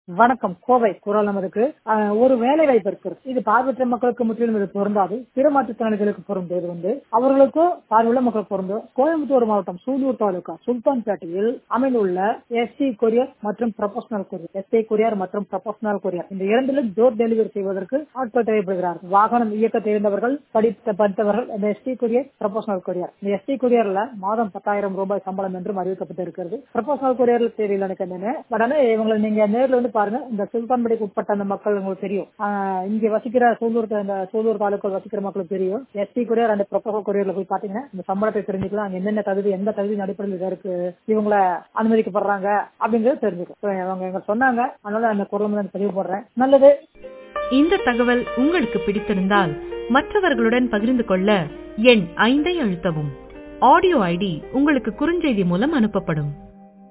வணக்கம் கோவை குரல் நமதுக்கு அஹ், ஒரு வேலை வாய்ப்பு இருக்கிறது இது பார்வையற்ற மக்களுக்கு முற்றிலும் இது பொருந்தாது பிற மாற்றுத்திறனாளிகளுக்கு பொருந்தும் இது வந்து அவர்களுக்கும் பார்வையுள்ள மக்களுக்கு பொருந்தும் கோயம்புத்தூர் மாவட்டம் சூலூர் தாலுகா சுல்தான்பேட்டையில் அமைந்துள்ள எஸ்சி கொரியர் மற்றும் ப்ரொபஷனல் கொரியர் எஸ்சி கொரியர் மற்றும் ப்ரொபஷனல் கொரியர் இந்த இரண்டிலும் டோர் டெலிவரி செய்வதற்கு ஆட்கள் தேவைப்படுகிறார்கள் வாகனம் இயக்க தெரிந்தவர்கள் படித்த படித்தவர்கள் இந்த எஸ்டி கொரியர் ப்ரொபஷனல் கொரியர் இந்த எஸ்டி கொரியர்ல மாதம் பத்தாயிரம் ரூபாய் சம்பளம் என்றும் அறிவிக்கப்பட்டிருக்கிறது ப்ரொபஷனல் கொரியர்ல தெரியல எனக்கு என்னன்னு பட் ஆனா இவங்களை நீங்க நேர்ல வந்து பாருங்க இந்த சுல்தான்பேட்டைக்கு உட்பட்ட அந்த மக்கள் உங்களுக்கு தெரியும் ஆஹ் இங்க வசிக்கிற சூலூர் இந்த சூலூர் தாலுக்கா வசிக்கிற மக்களுக்கு தெரியும் எஸ்டி கொரியர் அண்ட் ப்ரொபஷனல் கொரியர்ல போய் பாத்தீங்கன்னா இந்த சம்பளத்தை தெரிஞ்சுக்கலாம் அங்க என்னென்ன தகுதி எந்த தகுதியின் அடிப்படையில் இது இருக்கு இவங்கள அனுமதிக்கப்படுறாங்க அப்படிங்கறது தெரிஞ்சுக்கும் So, அவங்க எங்க சொன்னாங்க அதனால அந்த குரல் வந்து பதிவு போடுறேன் நல்லது இந்த தகவல் உங்களுக்கு பிடித்திருந்தால் மற்றவர்களுடன் பகிர்ந்து கொள்ள எண் ஐந்தை அழுத்தவும் ஆடியோ ஐடி உங்களுக்கு குறுஞ்செய்தி மூலம் அனுப்பப்படும்